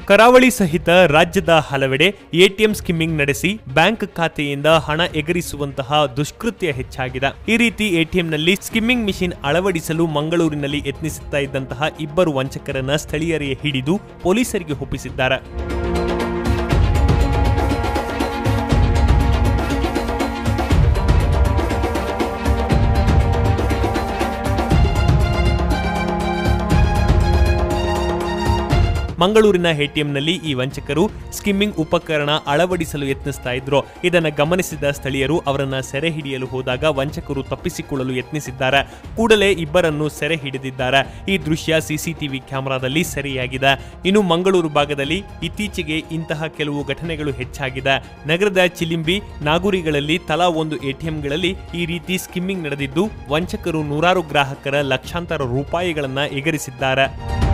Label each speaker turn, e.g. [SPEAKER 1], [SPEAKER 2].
[SPEAKER 1] ಕರಾವಳಿ ಸಹಿತ ರಾಜ್ಯದ ಹಲವೆಡೆ ಎಟಿಎಂ ಸ್ಕಿಮ್ಮಿಂಗ್ ನಡೆಸಿ ಬ್ಯಾಂಕ್ ಖಾತೆಯಿಂದ ಹಣ ಎಗರಿಸುವಂತಹ ದುಷ್ಕೃತ್ಯ ಹೆಚ್ಚಾಗಿದೆ ಈ ರೀತಿ ಎಟಿಎಂನಲ್ಲಿ ಸ್ಕಿಮ್ಮಿಂಗ್ ಮಿಷಿನ್ ಅಳವಡಿಸಲು ಮಂಗಳೂರಿನಲ್ಲಿ ಯತ್ನಿಸುತ್ತಾ ಇದ್ದಂತಹ ಇಬ್ಬರು ವಂಚಕರನ್ನ ಸ್ಥಳೀಯರೇ ಹಿಡಿದು ಪೊಲೀಸರಿಗೆ ಒಪ್ಪಿಸಿದ್ದಾರೆ ಮಂಗಳೂರಿನ ಎಟಿಎಂನಲ್ಲಿ ಈ ವಂಚಕರು ಸ್ಕಿಮ್ಮಿಂಗ್ ಉಪಕರಣ ಅಳವಡಿಸಲು ಯತ್ನಿಸ್ತಾ ಇದ್ರು ಇದನ್ನು ಗಮನಿಸಿದ ಸ್ಥಳೀಯರು ಅವರನ್ನ ಸೆರೆ ಹಿಡಿಯಲು ಹೋದಾಗ ವಂಚಕರು ತಪ್ಪಿಸಿಕೊಳ್ಳಲು ಯತ್ನಿಸಿದ್ದಾರೆ ಕೂಡಲೇ ಇಬ್ಬರನ್ನು ಸೆರೆ ಹಿಡಿದಿದ್ದಾರೆ ಈ ದೃಶ್ಯ ಸಿಸಿಟಿವಿ ಕ್ಯಾಮೆರಾದಲ್ಲಿ ಸೆರೆಯಾಗಿದೆ ಇನ್ನು ಮಂಗಳೂರು ಭಾಗದಲ್ಲಿ ಇತ್ತೀಚೆಗೆ ಇಂತಹ ಕೆಲವು ಘಟನೆಗಳು ಹೆಚ್ಚಾಗಿದೆ ನಗರದ ಚಿಲಿಂಬಿ ನಾಗುರಿಗಳಲ್ಲಿ ತಲಾ ಒಂದು ಎಟಿಎಂಗಳಲ್ಲಿ ಈ ರೀತಿ ಸ್ಕಿಮ್ಮಿಂಗ್ ನಡೆದಿದ್ದು ವಂಚಕರು ನೂರಾರು ಗ್ರಾಹಕರ ಲಕ್ಷಾಂತರ ರೂಪಾಯಿಗಳನ್ನ ಎಗರಿಸಿದ್ದಾರೆ